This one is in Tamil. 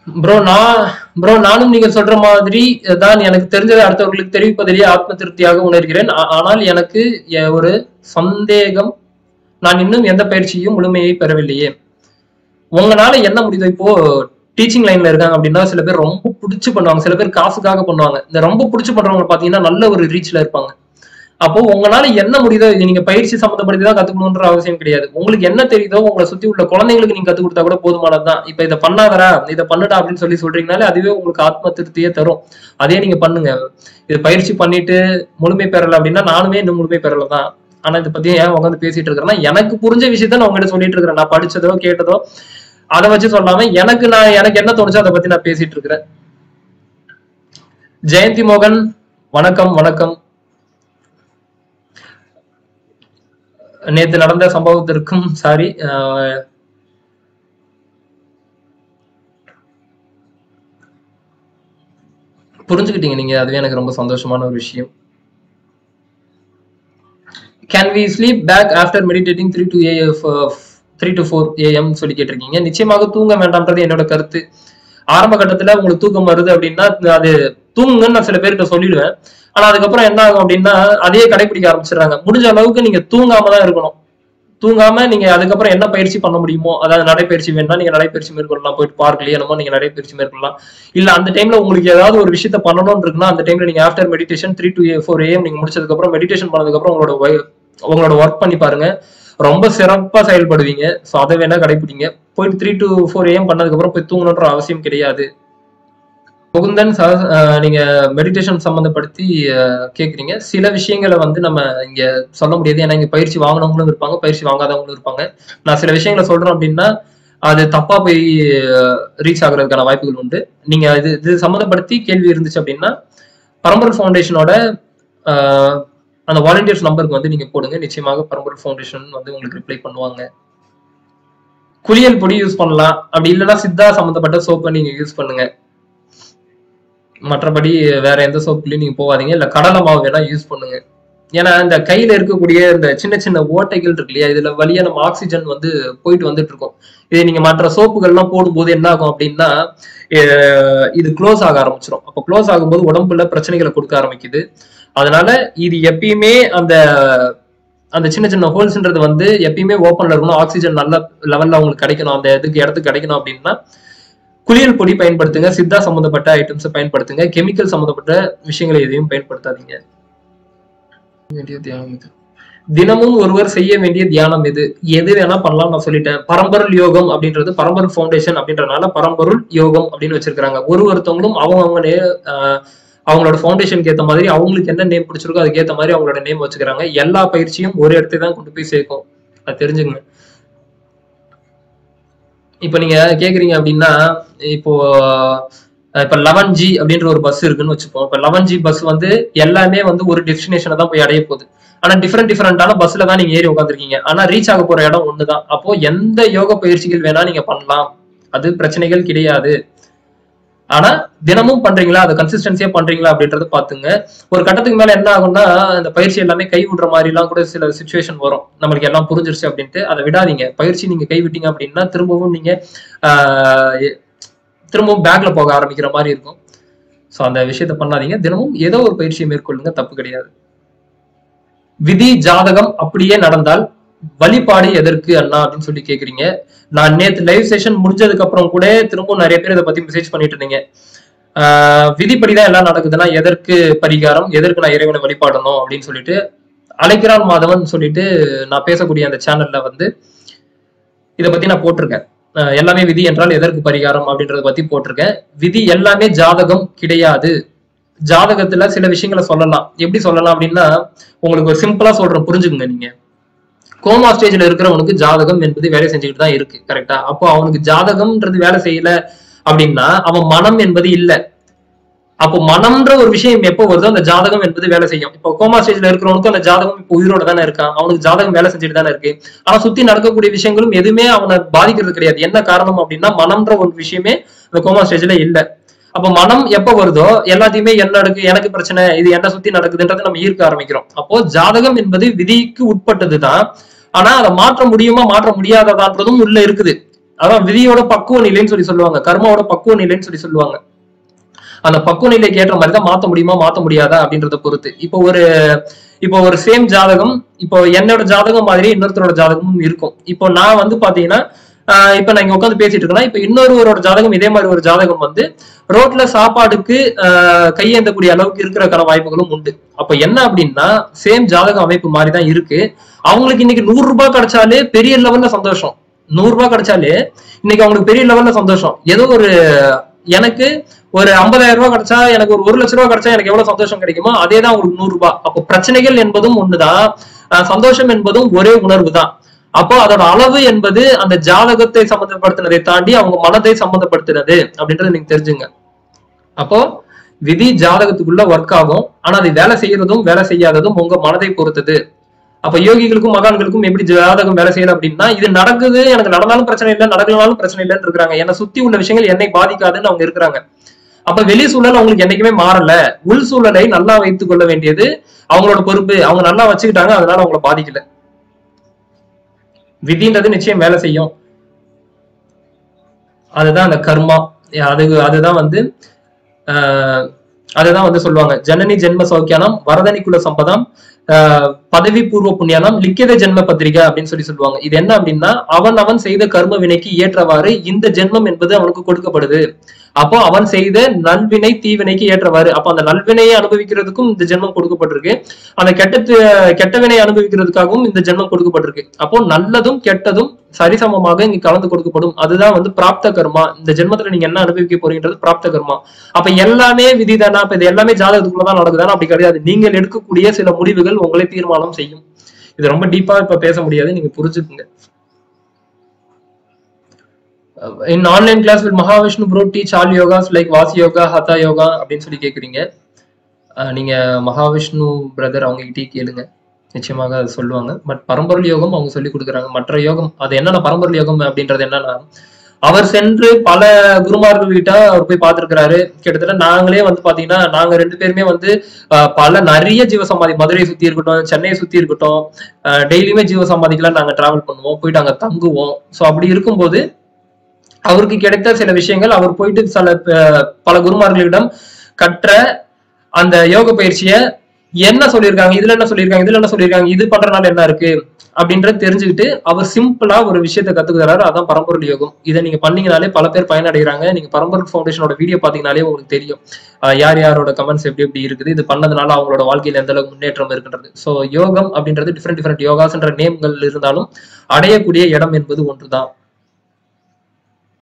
ப்ரோ நான் ப்ரோ நானும் நீங்க சொல்ற மாதிரி தான் எனக்கு தெரிஞ்சதை அடுத்தவர்களுக்கு தெரிவிப்பதிலேயே ஆத்ம திருப்தியாக உணர்கிறேன் ஆ- ஆனால் எனக்கு எ- ஒரு சந்தேகம் நான் இன்னும் எந்த பயிற்சியும் முழுமையை பெறவில்லையே உங்களால என்ன முடியுதோ இப்போ டீச்சிங் லைன்ல இருக்காங்க அப்படின்னா சில பேர் ரொம்ப பிடிச்சு பண்ணுவாங்க சில பேர் காசுக்காக பண்ணுவாங்க இந்த ரொம்ப பிடிச்சு பண்றவங்க பாத்தீங்கன்னா நல்ல ஒரு ரீச்ல இருப்பாங்க அப்போ உங்களால என்ன முடியுதோ இது நீங்க பயிற்சி சம்மந்தப்படுத்தி தான் கத்துக்கணுன்ற அவசியம் கிடையாது உங்களுக்கு என்ன தெரியுதோ உங்களை சுத்தி உள்ள குழந்தைங்களுக்கு நீங்க கத்து கொடுத்தா கூட போதுமானதுதான் இப்ப இதை பண்ணாதடா இதை பண்ணுடா அப்படின்னு சொல்லி சொல்றீங்கனாலே அதுவே உங்களுக்கு ஆத்ம திருப்தியே தரும் அதே நீங்க பண்ணுங்க இது பயிற்சி பண்ணிட்டு முழுமை பெறல அப்படின்னா நானுமே இன்னும் முழுமை பெறல தான் ஆனா இதை பத்தி ஏன் உட்காந்து பேசிட்டு இருக்கிறேன்னா எனக்கு புரிஞ்ச விஷயத்த நான் உங்ககிட்ட சொல்லிட்டு இருக்கிறேன் நான் படிச்சதோ கேட்டதோ அதை வச்சு சொல்லாம எனக்கு நான் எனக்கு என்ன தோணுச்சோ அதை பத்தி நான் பேசிட்டு இருக்கிறேன் ஜெயந்தி மோகன் வணக்கம் வணக்கம் நேத்து நடந்த சம்பவத்திற்கும் சாரி புரிஞ்சுக்கிட்டீங்க நீங்க அதுவே எனக்கு ரொம்ப சந்தோஷமான ஒரு விஷயம் can we sleep back after meditating three to a three to four AM சொல்லி கேட்டிருக்கீங்க நிச்சயமாக தூங்க வேண்டாம்ன்றது என்னோட கருத்து ஆரம்ப கட்டத்துல உங்களுக்கு தூக்கம் வருது அப்படின்னா அது தூங்குங்கன்னு நான் சில பேர்கிட்ட சொல்லிடுவேன் ஆனா அதுக்கப்புறம் என்ன ஆகும் அப்படின்னா அதையே கடைபிடிக்க ஆரம்பிச்சிடுறாங்க முடிஞ்ச அளவுக்கு நீங்க தூங்காம தான் இருக்கணும் தூங்காம நீங்க அதுக்கப்புறம் என்ன பயிற்சி பண்ண முடியுமோ அதாவது நடைப்பயிற்சி வேணும்னா நீங்க நடைப்பயிற்சி மேற்கொள்ளலாம் போயிட்டு பார்க்கலையே என்னமோ நீங்க நடைப்பயிற்சி மேற்கொள்ளலாம் இல்ல அந்த டைம்ல உங்களுக்கு ஏதாவது ஒரு விஷயத்த பண்ணணும்னு இருக்குன்னா அந்த டைம்ல நீங்க after meditation three to four AM நீங்க முடிச்சதுக்கு அப்புறம் மெடிடேஷன் பண்ணதுக்கு அப்புறம் உங்களோட wi- உங்களோட ஒர்க் பண்ணி பாருங்க ரொம்ப சிறப்பா செயல்படுவீங்க ஸோ அதை வேணா கடைபிடிங்க போயிட்டு த்ரீ டு ஃபோர் ஏஎம் பண்ணதுக்கு அப்புறம் போய் தூங்கணுன்ற அவசியம் கிடையாது முகுந்தன் ச- அஹ் நீங்க மெடிடேஷன் சம்மந்தப்படுத்தி அஹ், கேக்குறீங்க சில விஷயங்களை வந்து நம்ம இங்க சொல்ல முடியாது ஏன்னா இங்க பயிற்சி வாங்கினவங்களும் இருப்பாங்க பயிற்சி வாங்காதவங்களும் இருப்பாங்க நான் சில விஷயங்களை சொல்றேன் அப்படின்னா அது தப்பா போய் ரீச் ஆகுறதுக்கான வாய்ப்புகள் உண்டு நீங்க இது இது சம்மந்தப்படுத்தி கேள்வி இருந்துச்சு அப்படின்னா பரம்பரை ஃபவுண்டேஷனோட அஹ், அந்த வாலண்டியர்ஸ் நம்பருக்கு வந்து நீங்க போடுங்க நிச்சயமாக பரம்பரை ஃபவுண்டேஷன் வந்து உங்களுக்கு ரிப்ளை பண்ணுவாங்க குளியல் பொடி யூஸ் பண்ணலாம் அப்படி இல்லைன்னா சித்தா சம்மந்தப்பட்ட சோப்பை நீங்க யூஸ் பண்ணுங்க மற்றபடி வேற எந்த சோப்புலையும் நீங்க போகாதீங்க இல்ல கடலை மாவு வேணா யூஸ் பண்ணுங்க ஏன்னா இந்த கையில இருக்கக்கூடிய இந்த சின்ன சின்ன ஓட்டைகள் இருக்கு இல்லையா இதுல வழியா நம்ம ஆக்சிஜன் வந்து போயிட்டு வந்துட்டு இருக்கோம் இது நீங்க மற்ற சோப்புகள்லாம் போடும்போது என்ன ஆகும் அப்படின்னா அஹ் இது க்ளோஸ் ஆக ஆரம்பிச்சிடும் அப்போ க்ளோஸ் ஆகும்போது உடம்புல பிரச்சனைகளை கொடுக்க ஆரம்பிக்குது அதனால இது எப்பயுமே அந்த அந்த சின்ன சின்ன ஹோல்ஸ்ன்றது வந்து எப்பயுமே ஓப்பன்ல இருக்கணும் ஆக்சிஜன் நல்ல லெவல்ல உங்களுக்கு கிடைக்கணும் அந்த இதுக்கு இடத்துக்கு கிடைக்கணும் அப்படின்னா குளியல் பொடி பயன்படுத்துங்க சித்தா சம்பந்தப்பட்ட ஐட்டம்ஸ் பயன்படுத்துங்க கெமிக்கல் சம்பந்தப்பட்ட விஷயங்களை எதையும் பயன்படுத்தாதீங்க வேண்டிய தியானம் இது. தினமும் ஒருவர் செய்ய வேண்டிய தியானம் எது எது வேணா பண்ணலாம் நான் சொல்லிட்டேன் பரம்பொருள் யோகம் அப்படின்றது பரம்பொருள் ஃபவுண்டேஷன் அப்படின்றனால பரம்பொருள் யோகம் அப்படின்னு வச்சிருக்காங்க ஒரு ஒருத்தவங்களும் அவங்க அவங்க நே- ஆஹ் அவங்களோட ஃபவுண்டேஷனுக்கு ஏத்த மாதிரி அவங்களுக்கு என்ன நேம் பிடிச்சிருக்கோ அதுக்கு ஏத்த மாதிரி அவங்களோட நேம் வச்சுக்கிறாங்க எல்லா பயிற்சியும் ஒரு இடத்தை தான் கொண்டு போய் சேர்க்கும் அது தெரிஞ்சுங்க இப்ப நீங்க கேக்குறீங்க அப்படின்னா இப்போ அஹ் இப்ப லெவன் ஜி அப்படின்ற ஒரு பஸ் இருக்குன்னு வச்சுப்போம் இப்ப லெவன் ஜி பஸ் வந்து எல்லாமே வந்து ஒரு டெஸ்டினேஷனை தான் போய் அடைய போகுது ஆனா டிஃப்ரெண்ட் டிஃப்ரெண்டான பஸ்ல தான் நீங்க ஏறி உட்காந்துருக்கீங்க ஆனா ரீச் ஆக போற இடம் ஒண்ணுதான் அப்போ எந்த யோக பயிற்சிகள் வேணா நீங்க பண்ணலாம் அது பிரச்சனைகள் கிடையாது ஆனா தினமும் பண்றீங்களா அதை கன்சிஸ்டன்சியா பண்றீங்களா அப்படின்றத பாத்துங்க ஒரு கட்டத்துக்கு மேல என்ன ஆகும்னா இந்த பயிற்சி எல்லாமே கை விடுற மாதிரி எல்லாம் கூட சில சுச்சுவேஷன் வரும் நம்மளுக்கு எல்லாம் புரிஞ்சிருச்சு அப்படின்ட்டு அதை விடாதீங்க பயிற்சி நீங்க கை விட்டீங்க அப்படின்னா திரும்பவும் நீங்க ஆஹ் எ- திரும்பவும் பேக்ல போக ஆரம்பிக்கிற மாதிரி இருக்கும் ஸோ அந்த விஷயத்த பண்ணாதீங்க தினமும் ஏதோ ஒரு பயிற்சியை மேற்கொள்ளுங்க தப்பு கிடையாது விதி ஜாதகம் அப்படியே நடந்தால் வழிபாடு எதற்கு அண்ணா அப்படின்னு சொல்லி கேக்குறீங்க நான் நேத்து லைவ் செஷன் முடிஞ்சதுக்கு அப்புறம் கூட திரும்பவும் நிறைய பேர் இதை பத்தி மெசேஜ் பண்ணிட்டு இருந்தீங்க ஆஹ் விதிப்படிதான் எல்லாம் நடக்குதுன்னா எதற்கு பரிகாரம் எதற்கு நான் இறைவனை வழிபாடணும் அப்படின்னு சொல்லிட்டு அழைக்கிறான் மாதவன் சொல்லிட்டு நான் பேசக்கூடிய அந்த சேனல்ல வந்து இதை பத்தி நான் போட்டிருக்கேன் அஹ் எல்லாமே விதி என்றால் எதற்கு பரிகாரம் அப்படின்றத பத்தி போட்டிருக்கேன் விதி எல்லாமே ஜாதகம் கிடையாது ஜாதகத்துல சில விஷயங்களை சொல்லலாம் எப்படி சொல்லலாம் அப்படின்னா உங்களுக்கு ஒரு சிம்பிளா சொல்றேன் புரிஞ்சுக்குங்க நீங்க கோமா ஸ்டேஜ்ல இருக்கிறவனுக்கு ஜாதகம் என்பது வேலை செஞ்சுக்கிட்டு தான் இருக்கு கரெக்டா அப்போ அவனுக்கு ஜாதகம்ன்றது வேலை செய்யல அப்படின்னா அவன் மனம் என்பது இல்ல அப்போ மனம்ன்ற ஒரு விஷயம் எப்போ வருதோ அந்த ஜாதகம் என்பது வேலை செய்யும் இப்போ கோமா ஸ்டேஜ்ல இருக்கிறவனுக்கு அந்த ஜாதகம் இப்போ உயிரோட தானே இருக்கான் அவனுக்கு ஜாதகம் வேலை செஞ்சுட்டு தானே இருக்கு ஆனா சுத்தி நடக்கக்கூடிய விஷயங்களும் எதுவுமே அவனை பாதிக்கிறது கிடையாது என்ன காரணம் அப்படின்னா மனம்ன்ற ஒரு விஷயமே அந்த கோமா ஸ்டேஜ்ல இல்ல அப்ப மனம் எப்ப வருதோ எல்லாத்தையுமே என்ன நடக்கு எனக்கு பிரச்சனை இது என்ன சுத்தி நடக்குதுன்றதை நம்ம ஈர்க்க ஆரம்பிக்கிறோம் அப்போ ஜாதகம் என்பது விதிக்கு உட்பட்டதுதான் ஆனா அதை மாற்ற முடியுமா மாற்ற முடியாததான்றதும் உள்ள இருக்குது அதான் விதியோட பக்குவ நிலைன்னு சொல்லி சொல்லுவாங்க கர்மாவோட பக்குவ நிலைன்னு சொல்லி சொல்லுவாங்க அந்த பக்குவ நிலைக்கு ஏற்ற மாதிரி தான் மாத்த முடியுமா மாத்த முடியாதா அப்படின்றத பொறுத்து இப்போ ஒரு இப்போ ஒரு சேம் ஜாதகம் இப்போ என்னோட ஜாதகம் மாதிரி இன்னொருத்தரோட ஜாதகமும் இருக்கும் இப்போ நான் வந்து பாத்தீங்கன்னா ஆஹ் இப்ப நான் இங்க உட்காந்து பேசிட்டு இருக்கேன்னா இப்ப இன்னொருவரோட ஜாதகம் இதே மாதிரி ஒரு ஜாதகம் வந்து ரோட்ல சாப்பாடுக்கு ஆஹ் கையேந்தக்கூடிய அளவுக்கு இருக்கிறக்கான வாய்ப்புகளும் உண்டு அப்ப என்ன அப்படின்னா சேம் ஜாதக அமைப்பு மாதிரி தான் இருக்கு அவங்களுக்கு இன்னைக்கு நூறு ரூபாய் கிடைச்சாலே பெரிய லெவல்ல சந்தோஷம் நூறு ரூபாய் கிடைச்சாலே இன்னைக்கு அவங்களுக்கு பெரிய லெவல்ல சந்தோஷம் ஏதோ ஒரு எனக்கு ஒரு ஐம்பதாயிரம் ரூபாய் கிடைச்சா எனக்கு ஒரு ஒரு லட்ச ரூபாய் கிடைச்சா எனக்கு எவ்வளவு சந்தோஷம் கிடைக்குமோ அதே தான் உங்களுக்கு நூறு ரூபாய் அப்போ பிரச்சனைகள் என்பதும் ஒண்ணுதான் ஆஹ் சந்தோஷம் என்பதும் ஒரே உணர்வு தான் அப்போ அதோட அளவு என்பது அந்த ஜாதகத்தை சம்மந்தப்படுத்தினதை தாண்டி அவங்க மனதை சம்மந்தப்படுத்தினது அப்படின்றத நீங்க தெரிஞ்சுங்க அப்போ விதி ஜாதகத்துக்குள்ள ஒர்க் ஆகும் ஆனா அது வேலை செய்யறதும் வேலை செய்யாததும் உங்க மனதை பொறுத்தது அப்ப யோகிகளுக்கும் மகான்களுக்கும் எப்படி ஜாதகம் வேலை செய்யணும் அப்படின்னா இது நடக்குது எனக்கு நடந்தாலும் பிரச்சனை இல்லை நடக்கலனாலும் பிரச்சனை இல்லைன்னு இருக்கிறாங்க என்னை சுத்தி உள்ள விஷயங்கள் என்னை பாதிக்காதுன்னு அவங்க இருக்கிறாங்க அப்ப வெளி சூழல் அவங்களுக்கு என்னைக்குமே மாறல உள் சூழலை நல்லா வைத்துக் கொள்ள வேண்டியது அவங்களோட பொறுப்பு அவங்க நல்லா வச்சுக்கிட்டாங்க அதனால அவங்கள பாதிக்கல விதின்றது நிச்சயம் வேலை செய்யும் அதுதான் அந்த கர்மா அது அதுதான் வந்து ஆஹ் அதுதான் வந்து சொல்லுவாங்க ஜனனி ஜென்ம சௌக்கியானம் வரதனி குல சம்பதம் ஆஹ் பதவி பூர்வ புண்ணியானம் லிக்கித ஜென்ம பத்திரிகை அப்படின்னு சொல்லி சொல்லுவாங்க இது என்ன அப்படின்னா அவன் அவன் செய்த கர்ம வினைக்கு ஏற்றவாறு இந்த ஜென்மம் என்பது அவனுக்கு கொடுக்கப்படுது அப்போ அவன் செய்த நல்வினை தீவினைக்கு ஏற்றவாறு அப்போ அந்த நல்வினையை அனுபவிக்கிறதுக்கும் இந்த ஜென்மம் கொடுக்கப்பட்டிருக்கு அந்த கெட்ட கெட்ட வினை அனுபவிக்கிறதுக்காகவும் இந்த ஜென்மம் கொடுக்கப்பட்டிருக்கு அப்போ நல்லதும் கெட்டதும் சரிசமமாக இங்க கலந்து கொடுக்கப்படும் அதுதான் வந்து பிராப்த கர்மா இந்த ஜென்மத்துல நீங்க என்ன அனுபவிக்க போறீங்கன்றது பிராப்த கர்மா அப்ப எல்லாமே விதிதானா இப்ப இது எல்லாமே ஜாதகத்துக்குள்ளதான் நடக்குதானா அப்படி கிடையாது நீங்கள் எடுக்கக்கூடிய சில முடிவுகள் உங்களை தீர்மானம் செய்யும் இது ரொம்ப டீப்பா இப்ப பேச முடியாது நீங்க புரிஞ்சுக்குங்க in online class will Mahavishnu bro teach all yogas like vasi yoga ஹதா யோகா அப்படின்னு சொல்லி கேக்குறீங்க அஹ் நீங்க மகாவிஷ்ணு பிரதர் அவங்க கிட்டே கேளுங்க நிச்சயமாக அது சொல்லுவாங்க பட் பரம்பொருள் யோகம் அவங்க சொல்லி கொடுக்குறாங்க மற்ற யோகம் அது என்னென்ன பரம்பொருள் யோகம் அப்படின்றது என்னன்னா அவர் சென்று பல குருமார்கள் கிட்ட அவர் போய் பார்த்திருக்கிறாரு கிட்டத்தட்ட நாங்களே வந்து பாத்தீங்கன்னா நாங்க ரெண்டு பேருமே வந்து அஹ், பல நிறைய ஜீவசமாதி மதுரையை சுத்தி இருக்கட்டும் சென்னையை சுத்தி இருக்கட்டும் டெய்லியுமே ஜீவசமாதிக்கெல்லாம் நாங்க டிராவல் பண்ணுவோம் போயிட்டு அங்க தங்குவோம் ஸோ அப்படி இருக்கும்போது அவருக்கு கிடைத்த சில விஷயங்கள் அவர் போயிட்டு சில அஹ், பல குருமார்களிடம் கற்ற அந்த யோக பயிற்சிய என்ன சொல்லியிருக்காங்க இதுல என்ன சொல்லியிருக்காங்க இதுல என்ன சொல்லியிருக்காங்க இது பண்றதுனால என்ன இருக்கு அப்படின்றத தெரிஞ்சுக்கிட்டு அவர் சிம்பிளா ஒரு விஷயத்தை கத்துக்கிறாரு அதான் பரம்பொருள் யோகம் இதை நீங்க பண்ணீங்கனாலே பல பேர் பயனடைகிறாங்க நீங்க பரம்பொருள் ஃபவுண்டேஷனோட வீடியோ பாத்தீங்கனாலே உங்களுக்கு தெரியும் அஹ் யார் யாரோட கமெண்ட்ஸ் எப்படி எப்படி இருக்குது இது பண்ணதுனால அவங்களோட வாழ்க்கையில எந்த அளவுக்கு முன்னேற்றம் இருக்குன்றது ஸோ யோகம் அப்படின்றது டிஃப்ரெண்ட் டிஃப்ரெண்ட் யோகாஸ்ன்ற நேம்கள் இருந்தாலும் அடையக்கூடிய இடம் என்பது ஒன்றுதான்